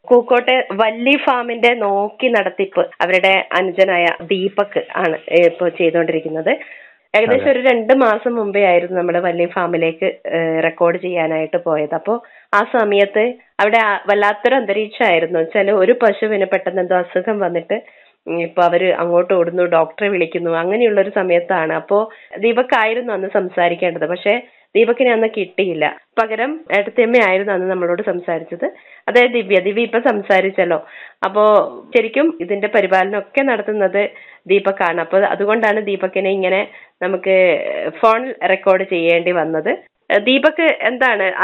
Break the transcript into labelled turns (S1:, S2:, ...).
S1: പൂക്കോട്ടെ വല്ലി ഫാമിന്റെ നോക്കി നടത്തിപ്പ് അവരുടെ അനുജനായ ദീപക് ആണ് ഇപ്പോൾ ചെയ്തുകൊണ്ടിരിക്കുന്നത് ഏകദേശം ഒരു രണ്ട് മാസം മുമ്പേ ആയിരുന്നു നമ്മൾ വല്ലി ഫാമിലേക്ക് റെക്കോർഡ് ചെയ്യാനായിട്ട് പോയത് അപ്പോൾ ആ സമയത്ത് അവിടെ ആ- വല്ലാത്തൊരു അന്തരീക്ഷമായിരുന്നു വെച്ചാൽ ഒരു പശുവിന് പെട്ടെന്ന് എന്തോ അസുഖം വന്നിട്ട് ഉം ഇപ്പൊ അവര് അങ്ങോട്ട് ഓടുന്നു ഡോക്ടറെ വിളിക്കുന്നു അങ്ങനെയുള്ള ഒരു സമയത്താണ് അപ്പോ ദീപക് ആയിരുന്നു അന്ന് സംസാരിക്കേണ്ടത് പക്ഷെ ദീപക്കിനെ അന്ന് കിട്ടിയില്ല പകരം ഏട്ടത്തിയമ്മയായിരുന്നു അന്ന് നമ്മളോട് സംസാരിച്ചത് അതെ ദിവ്യ ദിവ്യ ഇപ്പൊ സംസാരിച്ചല്ലോ അപ്പോ ശരിക്കും ഇതിന്റെ പരിപാലനം ഒക്കെ നടത്തുന്നത് ദീപക്കാണ് അപ്പൊ അതുകൊണ്ടാണ് ദീപക്കിനെ ഇങ്ങനെ നമുക്ക് ഫോൺ റെക്കോർഡ് ചെയ്യേണ്ടി വന്നത് ദീപക് എന്താണ്